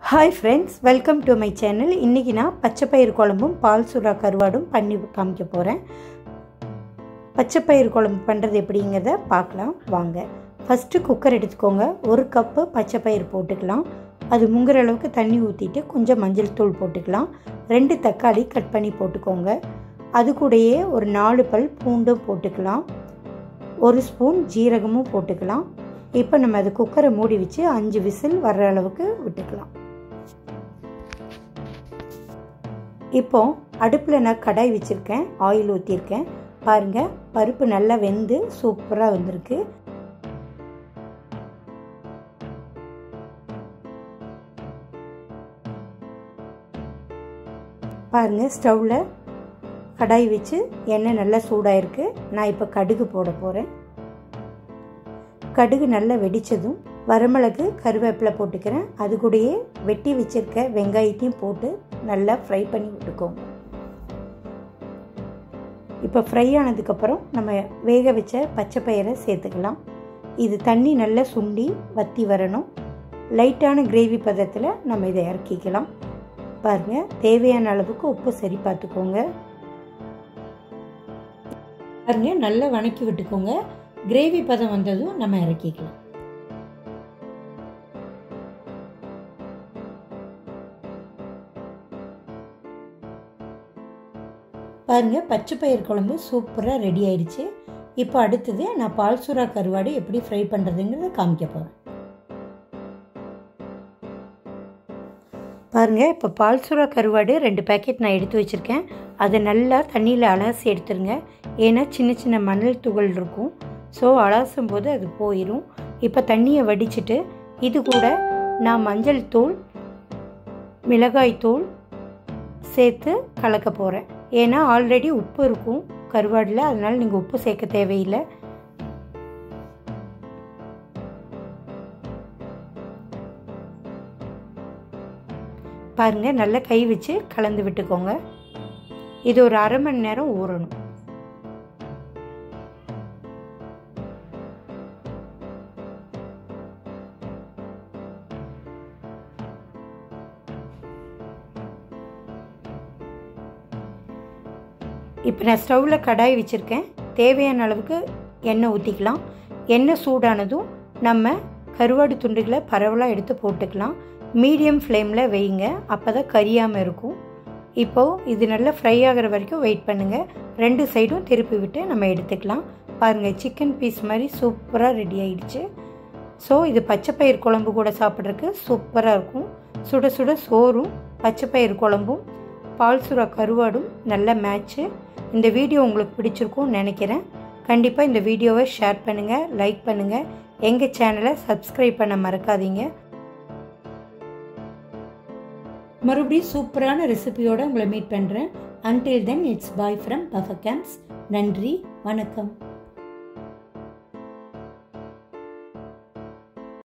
hi friends welcome to my channel இன்றைக்கி நான் பச்சைப்பயிறு குழம்பும் பால் சுறா கருவாடும் பண்ணி காமிக்க போகிறேன் பச்சைப்பயிறு குழம்பு பண்ணுறது எப்படிங்கிறத பார்க்கலாம் வாங்க ஃபஸ்ட்டு குக்கர் எடுத்துக்கோங்க ஒரு கப்பு பச்சைப்பயிறு போட்டுக்கலாம் அது முங்குற அளவுக்கு தண்ணி ஊற்றிட்டு கொஞ்சம் மஞ்சள் தூள் போட்டுக்கலாம் ரெண்டு தக்காளி கட் பண்ணி போட்டுக்கோங்க அது கூடயே ஒரு நாலு பல் பூண்டும் போட்டுக்கலாம் ஒரு ஸ்பூன் ஜீரகமும் போட்டுக்கலாம் இப்போ நம்ம அது குக்கரை மூடி வச்சு அஞ்சு விசில் வர்ற அளவுக்கு விட்டுக்கலாம் இப்போ அடுப்பில் நான் கடாய் வச்சுருக்கேன் ஆயில் ஊற்றிருக்கேன் பாருங்கள் பருப்பு நல்லா வெந்து சூப்பராக வந்திருக்கு பாருங்கள் ஸ்டவ்வில் கடாய் வச்சு எண்ணெய் நல்லா சூடாயிருக்கு நான் இப்போ கடுகு போட போகிறேன் கடுகு நல்லா வெடித்ததும் வரமிளகு கருவேப்பிலை போட்டுக்கிறேன் அது கூடயே வெட்டி வச்சுருக்க வெங்காயத்தையும் போட்டு நல்லா ஃப்ரை பண்ணி விட்டுக்கோங்க இப்போ ஃப்ரை ஆனதுக்கப்புறம் நம்ம வேக வச்ச பச்சை பயிரை சேர்த்துக்கலாம் இது தண்ணி நல்லா சுண்டி வத்தி வரணும் லைட்டான கிரேவி பதத்தில் நம்ம இதை இறக்கிக்கலாம் பாருங்கள் தேவையான அளவுக்கு உப்பு சரி பார்த்துக்கோங்க பாருங்க நல்லா வணக்கி விட்டுக்கோங்க கிரேவி பதம் வந்ததும் நம்ம இறக்கிக்கலாம் பாருங்கள் பச்சை பயிர் குழம்பு சூப்பராக ரெடி ஆயிடுச்சு இப்போ அடுத்தது நான் பால் சுறா கருவாடு எப்படி ஃப்ரை பண்ணுறதுங்கிறத காமிக்க போகிறேன் பாருங்கள் இப்போ பால் சுறா கருவாடு ரெண்டு பேக்கெட் நான் எடுத்து வச்சுருக்கேன் அதை நல்லா தண்ணியில் அலசி எடுத்துருங்க ஏன்னா சின்ன சின்ன மணல் துகள் இருக்கும் ஸோ அலசும் போது அது போயிடும் இப்போ தண்ணியை வடிச்சிட்டு இது கூட நான் மஞ்சள் தூள் மிளகாய் தூள் சேர்த்து கலக்க போகிறேன் ஏன்னா ஆல்ரெடி உப்பு இருக்கும் கருவாடில் அதனால் நீங்கள் உப்பு சேர்க்க தேவையில்லை பாருங்கள் நல்லா கை வச்சு கலந்து விட்டுக்கோங்க இது ஒரு அரை மணி நேரம் ஊறணும் இப்போ நான் ஸ்டவ்வில் கடாய் வச்சுருக்கேன் தேவையான அளவுக்கு எண்ணெய் ஊற்றிக்கலாம் எண்ணெய் சூடானதும் நம்ம கருவாடு துண்டுகளை பரவலாக எடுத்து போட்டுக்கலாம் மீடியம் ஃப்ளேமில் வைங்க அப்போ தான் கரியாமல் இருக்கும் இப்போது இது நல்லா ஃப்ரை ஆகிற வரைக்கும் வெயிட் பண்ணுங்கள் ரெண்டு சைடும் திருப்பி விட்டு நம்ம எடுத்துக்கலாம் பாருங்கள் சிக்கன் பீஸ் மாதிரி சூப்பராக ரெடி ஆயிடுச்சு ஸோ இது பச்சைப்பயிர் குழம்பு கூட சாப்பிட்றதுக்கு சூப்பராக இருக்கும் சுட சுட சோறும் பச்சைப்பயிர் குழம்பும் பால் சுறா கருவாடும் நல்ல மேட்ச்சு இந்த வீடியோ உங்களுக்கு பிடிச்சிருக்கும்னு நினைக்கிறேன் கண்டிப்பாக இந்த வீடியோவை ஷேர் பண்ணுங்கள் லைக் பண்ணுங்கள் எங்கள் சேனலை சப்ஸ்கிரைப் பண்ண மறக்காதீங்க மறுபடியும் சூப்பரான ரெசிபியோடு உங்களை மீட் பண்ணுறேன் until then it's bye from பஃப கேம்ப்ஸ் நன்றி வணக்கம்